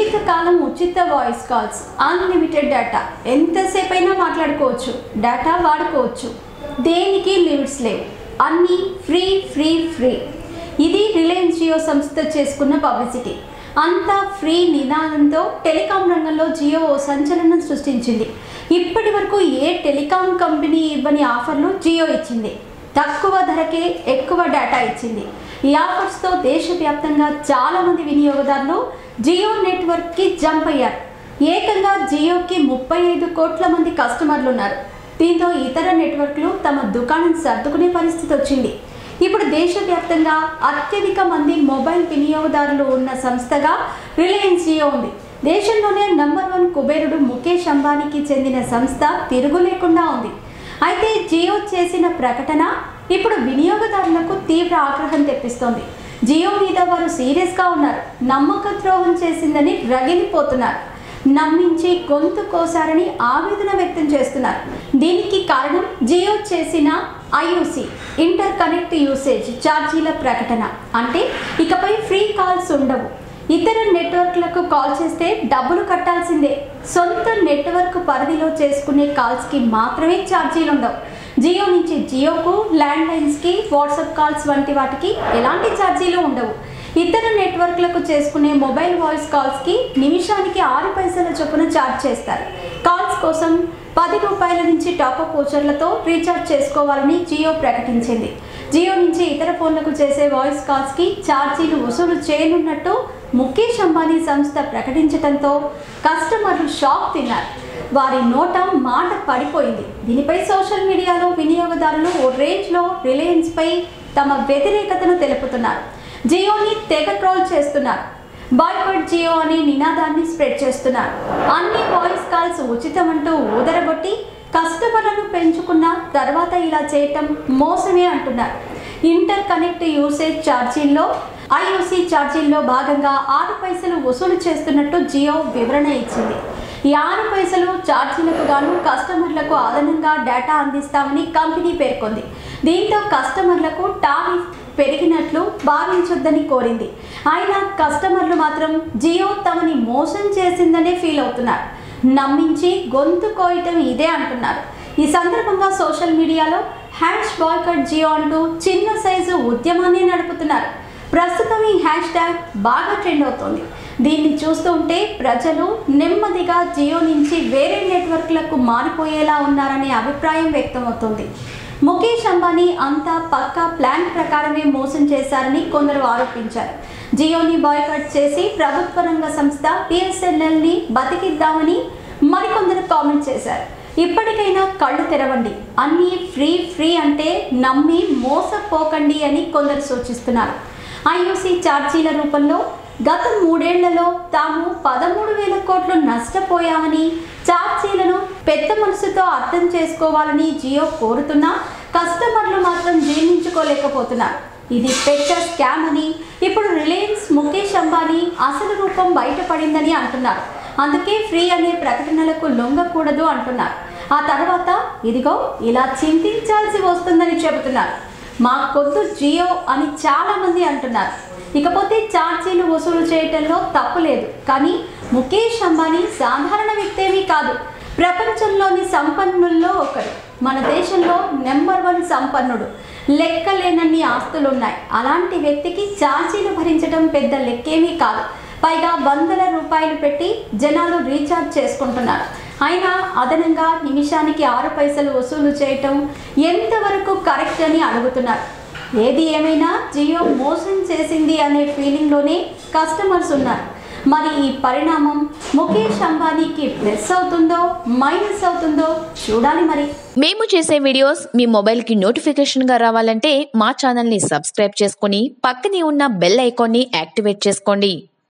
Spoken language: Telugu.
జీవితకాలం ఉచిత వాయిస్ కాల్స్ అన్లిమిటెడ్ డేటా ఎంతసేపు అయినా మాట్లాడుకోవచ్చు డేటా వాడుకోవచ్చు దేనికి లిమిట్స్ లేవు అన్నీ ఫ్రీ ఫ్రీ ఫ్రీ ఇది రిలయన్స్ జియో సంస్థ చేసుకున్న పబ్లిసిటీ అంతా ఫ్రీ నినాదంతో టెలికాం రంగంలో జియో ఓ సంచలనం సృష్టించింది ఇప్పటి వరకు ఏ టెలికాం కంపెనీ ఇవ్వని ఆఫర్లు జియో ఇచ్చింది తక్కువ ధరకే ఎక్కువ డేటా ఇచ్చింది ఈ ఆఫర్స్తో దేశవ్యాప్తంగా చాలామంది వినియోగదారులు జియో నెట్వర్క్కి జంప్ అయ్యారు ఏకంగా జియోకి ముప్పై ఐదు కోట్ల మంది కస్టమర్లు ఉన్నారు దీంతో ఇతర నెట్వర్క్లు తమ దుకాణం సర్దుకునే పరిస్థితి వచ్చింది ఇప్పుడు దేశవ్యాప్తంగా అత్యధిక మంది మొబైల్ వినియోగదారులు ఉన్న సంస్థగా రిలయన్స్ జియో ఉంది దేశంలోనే నంబర్ వన్ కుబేరుడు ముఖేష్ అంబానీకి చెందిన సంస్థ తిరుగు లేకుండా ఉంది అయితే జియో చేసిన ప్రకటన ఇప్పుడు వినియోగదారులకు తీవ్ర ఆగ్రహం తెప్పిస్తోంది జియో మీద వారు సీరియస్గా ఉన్నారు నమ్మక ద్రోహం చేసిందని రగిలిపోతున్నారు నమ్మించి గొంతు కోసారని ఆవేదన వ్యక్తం చేస్తున్నారు దీనికి కారణం జియో చేసిన ఐయూసి ఇంటర్ కనెక్ట్ యూసేజ్ ఛార్జీల ప్రకటన అంటే ఇకపై ఫ్రీ కాల్స్ ఉండవు ఇతర నెట్వర్క్లకు కాల్ చేస్తే డబ్బులు కట్టాల్సిందే సొంత నెట్వర్క్ పరిధిలో చేసుకునే కాల్స్కి మాత్రమే ఛార్జీలు ఉండవు జియో నుంచి జియోకు ల్యాండ్ లైన్స్కి వాట్సాప్ కాల్స్ వంటి వాటికి ఎలాంటి ఛార్జీలు ఉండవు ఇతర నెట్వర్క్లకు చేసుకునే మొబైల్ వాయిస్ కాల్స్కి నిమిషానికి ఆరు పైసల చొప్పున ఛార్జ్ చేస్తారు కాల్స్ కోసం పది రూపాయల నుంచి టాపప్ ఓచర్లతో రీఛార్జ్ చేసుకోవాలని జియో ప్రకటించింది జియో నుంచి ఇతర ఫోన్లకు చేసే వాయిస్ కాల్స్కి ఛార్జీలు వసూలు చేయనున్నట్టు ముఖేష్ అంబానీ సంస్థ ప్రకటించడంతో కస్టమర్లు షాక్ తిన్నారు వారి నోట మాట పడిపోయింది దీనిపై సోషల్ మీడియాలో వినియోగదారులు ఓ రేంజ్లో రిలయన్స్పై తమ వ్యతిరేకతను తెలుపుతున్నారు జియోని తెగ ట్రోల్ చేస్తున్నారు బాయ్కట్ జియో అనే నినాదాన్ని స్ప్రెడ్ చేస్తున్నారు అన్ని వాయిస్ కాల్స్ ఉచితమంటూ ఊదరగొట్టి కస్టమర్లను పెంచుకున్న తర్వాత ఇలా చేయటం మోసమే అంటున్నారు ఇంటర్ కనెక్ట్ యూసేజ్ ఛార్జీల్లో ఐఓసీ ఛార్జీల్లో భాగంగా ఆరు పైసలు వసూలు చేస్తున్నట్టు జియో వివరణ ఇచ్చింది ఈ ఆరు పైసలు ఛార్జీలకు గాను కస్టమర్లకు అదనంగా డేటా అందిస్తామని కంపెనీ పేర్కొంది దీంతో కస్టమర్లకు టారిఫ్ పెరిగినట్లు భావించొద్దని కోరింది అయినా కస్టమర్లు మాత్రం జియో తమని మోసం చేసిందనే ఫీల్ అవుతున్నారు నమ్మించి గొంతు కోయటం ఇదే అంటున్నారు ఈ సందర్భంగా సోషల్ మీడియాలో హ్యాష్ బాయ్కట్ జియో అంటూ చిన్న సైజు ఉద్యమాన్ని నడుపుతున్నారు ప్రస్తుతం ఈ హ్యాష్ ట్యాగ్ బాగా ట్రెండ్ అవుతోంది దీన్ని చూస్తూ ఉంటే ప్రజలు నెమ్మదిగా జియో నుంచి వేరే నెట్వర్క్లకు మారిపోయేలా ఉన్నారనే అభిప్రాయం వ్యక్తమవుతోంది ముఖేష్ అంబానీ అంతా పక్కా ప్లాన్ ప్రకారమే మోసం చేశారని కొందరు ఆరోపించారు జియోని బాయ్కట్ చేసి ప్రభుత్వ రంగ సంస్థ పిఎస్ఎన్ఎల్ని బతికిద్దామని మరికొందరు కామెంట్ చేశారు ఇప్పటికైనా కళ్ళు తెరవండి అన్నీ ఫ్రీ ఫ్రీ అంటే నమ్మి మోసపోకండి అని కొందరు సూచిస్తున్నారు ఐఓసీ ఛార్జీల రూపంలో గత మూడేళ్లలో తాము పదమూడు వేల కోట్లు నష్టపోయామని ఛార్జీలను పెద్ద మనసుతో అర్థం చేసుకోవాలని జియో కోరుతున్నా కస్టమర్లు మాత్రం జీర్ణించుకోలేకపోతున్నారు ఇది పెద్ద స్కామ్ అని ఇప్పుడు రిలయన్స్ ముఖేష్ అంబానీ అసలు రూపం బయటపడిందని అంటున్నారు అందుకే ఫ్రీ అనే ప్రకటనలకు లొంగకూడదు అంటున్నారు ఆ తర్వాత ఇదిగో ఇలా చింతించాల్సి వస్తుందని చెబుతున్నారు మా కొద్దు జియో అని చాలా మంది అంటున్నారు ఇకపోతే ఛార్జీలు వసూలు చేయటంలో తప్పు లేదు కానీ ముఖేష్ అంబానీ సాధారణ వ్యక్తేమీ కాదు ప్రపంచంలోని సంపన్నుల్లో ఒకరు మన దేశంలో నెంబర్ వన్ సంపన్నుడు లెక్కలేనన్ని ఆస్తులున్నాయి అలాంటి వ్యక్తికి ఛార్జీలు భరించడం పెద్ద లెక్కేమీ కాదు పైగా వందల రూపాయలు పెట్టి జనాలు రీఛార్జ్ చేసుకుంటున్నారు అయినా అదనంగా నిమిషానికి ఆరు పైసలు వసూలు చేయటం ఎంతవరకు కరెక్ట్ అని అడుగుతున్నారు ఏది ఏమైనా జియో మోసం చేసింది అనే ఫీలింగ్లోనే కస్టమర్స్ ఉన్నారు మరి ఈ పరిణామం ముఖేష్ అంబానీకి ప్లస్ అవుతుందో మైనస్ అవుతుందో చూడాలి మరి మేము చేసే వీడియోస్ మీ మొబైల్కి నోటిఫికేషన్గా రావాలంటే మా ఛానల్ని సబ్స్క్రైబ్ చేసుకొని పక్కనే ఉన్న బెల్ ఐకాన్ని యాక్టివేట్ చేసుకోండి